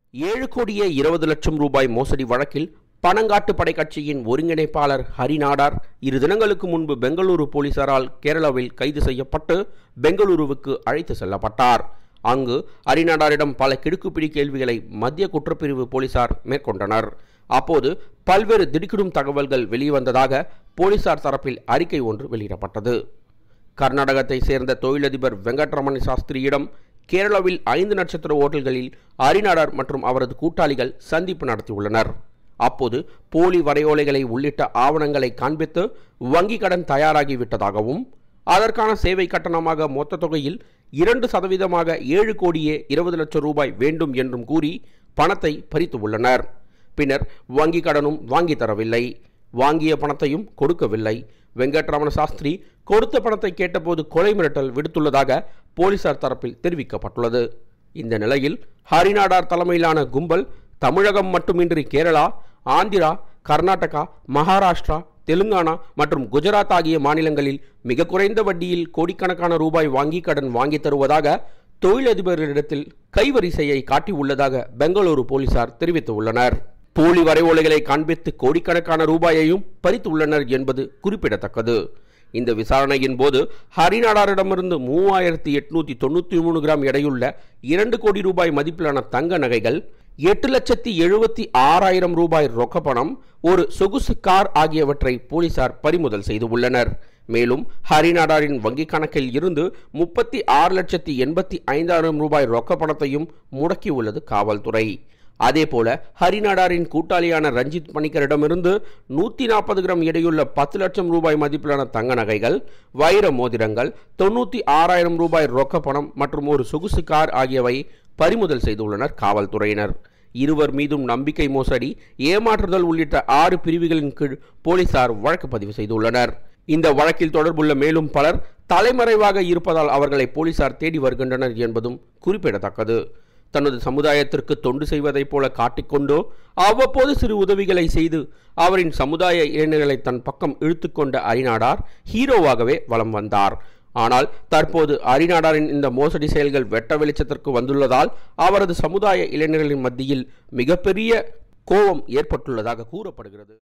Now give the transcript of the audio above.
ஏழு கோடியே இருபது லட்சம் ரூபாய் மோசடி வழக்கில் பணங்காட்டு படை கட்சியின் ஒருங்கிணைப்பாளர் ஹரிநாடார் இரு தினங்களுக்கு முன்பு பெங்களூரு போலீசாரால் கேரளாவில் கைது செய்யப்பட்டு பெங்களூருவுக்கு அழைத்து செல்லப்பட்டார் அங்கு ஹரிநாடாரிடம் பல கிடுக்குப்பிடி கேள்விகளை மத்திய குற்றப்பிரிவு போலீசார் மேற்கொண்டனர் அப்போது பல்வேறு திடுக்கிடும் தகவல்கள் வெளிவந்ததாக போலீசார் தரப்பில் அறிக்கை ஒன்று வெளியிடப்பட்டது கர்நாடகத்தை சேர்ந்த தொழிலதிபர் வெங்கட்ரமண சாஸ்திரியிடம் கேரளாவில் ஐந்து நட்சத்திர ஓட்டல்களில் அரிநாடார் மற்றும் அவரது கூட்டாளிகள் சந்திப்பு நடத்தியுள்ளனர் அப்போது போலி வரையோலைகளை உள்ளிட்ட ஆவணங்களை காண்பித்து வங்கி கடன் தயாராகிவிட்டதாகவும் அதற்கான சேவை கட்டணமாக மொத்த தொகையில் இரண்டு சதவீதமாக ஏழு கோடியே இருபது லட்சம் ரூபாய் வேண்டும் என்றும் கூறி பணத்தை பறித்து உள்ளனர் பின்னர் வங்கி கடனும் வாங்கி தரவில்லை வாங்கிய பணத்தையும் கொடுக்கவில்லை வெங்கட்ரமண சாஸ்திரி கொடுத்த பணத்தை கேட்டபோது கொலை மிரட்டல் விடுத்துள்ளதாக போலீசார் தரப்பில் தெரிவிக்கப்பட்டுள்ளது இந்த நிலையில் ஹரிநாடார் தலைமையிலான கும்பல் தமிழகம் மட்டுமின்றி கேரளா ஆந்திரா கர்நாடகா மகாராஷ்டிரா தெலுங்கானா மற்றும் குஜராத் ஆகிய மாநிலங்களில் மிக குறைந்த வட்டியில் கோடிக்கணக்கான ரூபாய் வாங்கி கடன் வாங்கி தருவதாக தொழிலதிபர்களிடத்தில் கைவரிசையை காட்டியுள்ளதாக பெங்களூரு போலீசார் தெரிவித்துள்ளனர் போலி வரைவோலைகளை காண்பித்து கோடிக்கணக்கான ரூபாயையும் பறித்துள்ளனர் என்பது குறிப்பிடத்தக்கது இந்த விசாரணையின் போது ஹரிநாடாரிடமிருந்து மூவாயிரத்தி எட்நூத்தி தொண்ணூத்தி மூணு கிராம் எடையுள்ள இரண்டு கோடி ரூபாய் மதிப்பிலான தங்க நகைகள் எட்டு லட்சத்தி எழுபத்தி ஆறாயிரம் ரூபாய் ரொக்கப்பணம் ஒரு சொகுசு கார் ஆகியவற்றை போலீசார் பறிமுதல் செய்து உள்ளனர் மேலும் ஹரிநாடாரின் வங்கிக் கணக்கில் இருந்து முப்பத்தி ஆறு லட்சத்தி எண்பத்தி ஐந்தாயிரம் ரூபாய் ரொக்க பணத்தையும் முடக்கியுள்ளது காவல்துறை அதேபோல ஹரிநாடாரின் கூட்டாளியான ரஞ்சித் பணிக்கரிடமிருந்து நூத்தி நாற்பது கிராம் எடையுள்ள பத்து லட்சம் ரூபாய் மதிப்பிலான தங்க நகைகள் வைர மோதிரங்கள் தொண்ணூத்தி ஆறாயிரம் ரூபாய் ரொக்க பணம் மற்றும் ஒரு சொகுசு கார் ஆகியவை பறிமுதல் செய்துள்ளனர் காவல்துறையினர் இருவர் மீதும் நம்பிக்கை மோசடி ஏமாற்றுதல் உள்ளிட்ட ஆறு பிரிவுகளின் கீழ் போலீசார் வழக்கு பதிவு செய்துள்ளனர் இந்த வழக்கில் தொடர்புள்ள மேலும் பலர் தலைமறைவாக இருப்பதால் அவர்களை போலீசார் தேடி வருகின்றனர் என்பதும் குறிப்பிடத்தக்கது தனது சமுதாயத்திற்கு தொண்டு செய்வதைப் போல காட்டிக்கொண்டோ அவ்வப்போது சிறு உதவிகளை செய்து அவரின் சமுதாய இளைஞர்களை தன் பக்கம் இழுத்துக்கொண்ட அரிநாடார் ஹீரோவாகவே வலம் வந்தார் ஆனால் தற்போது அரிநாடாரின் இந்த மோசடி செயல்கள் வெட்ட வெளிச்சத்திற்கு வந்துள்ளதால் அவரது சமுதாய இளைஞர்களின் மத்தியில் மிகப்பெரிய கோபம் ஏற்பட்டுள்ளதாக கூறப்படுகிறது